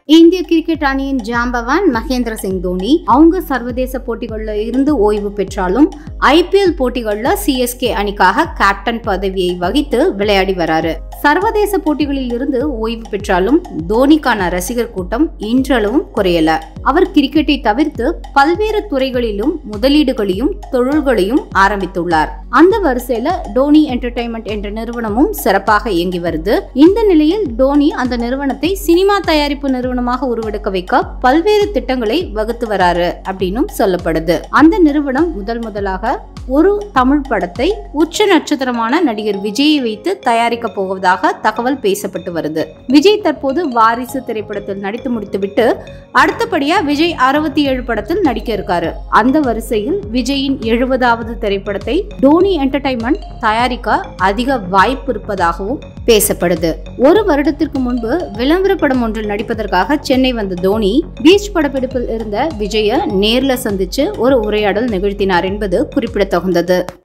இந்திய கிரிக்கெட் அணியின் ஜாம்பவான் மகேந்திர சிங் தோனி அவங்க சர்வதேச போட்டிகள்ல இருந்து ஓய்வு பெற்றாலும் ஐபிஎல் போட்டிகள்ல சிஎஸ்கே அணிக்காக கேப்டன் பதவியை வகித்து விளையாடி வராரு சர்வதேச போட்டிகளில் இருந்து ஓய்வு பெற்றாலும் தோனிக்கான ரசிகர் கூட்டம் இன்றளவும் குறையல அவர் கிரிக்கெட்டை தவிர்த்து பல்வேறு துறைகளிலும் முதலீடுகளையும் தொழில்களையும் ஆரம்பித்துள்ளார் அந்த வரிசையில டோனி என்டர்டைன்மெண்ட் என்ற நிறுவனமும் சிறப்பாக இயங்கி வருது இந்த நிலையில் டோனி அந்த நிறுவனத்தை சினிமா தயாரிப்பு நிறுவனமாக உருவெடுக்க வைக்க பல்வேறு திட்டங்களை வகுத்து வராரு அப்படின்னும் சொல்லப்படுது அந்த நிறுவனம் முதல் முதலாக ஒரு தமிழ் படத்தை உச்ச நட்சத்திரமான நடிகர் விஜயை வைத்து தயாரிக்க போவதாக தகவல் பேசப்பட்டு வருது விஜய் தற்போது வாரிசு திரைப்படத்தில் நடித்து முடித்துவிட்டு அடுத்தபடியா விஜய் அறுபத்தி ஏழு படத்தில் நடிக்க இருக்காரு அந்த வரிசையில் விஜயின் எழுபதாவது திரைப்படத்தை டோனி என்டர்டைன்மெண்ட் தயாரிக்க அதிக வாய்ப்பு இருப்பதாகவும் பேசப்படுது ஒரு வருடத்திற்கு முன்பு விளம்பர படம் ஒன்றில் நடிப்பதற்காக சென்னை வந்த தோனி பீச் படப்பிடிப்பில் இருந்த விஜய நேர்ல சந்திச்சு ஒரு உரையாடல் நிகழ்த்தினார் என்பது குறிப்பிடத்தகுந்தது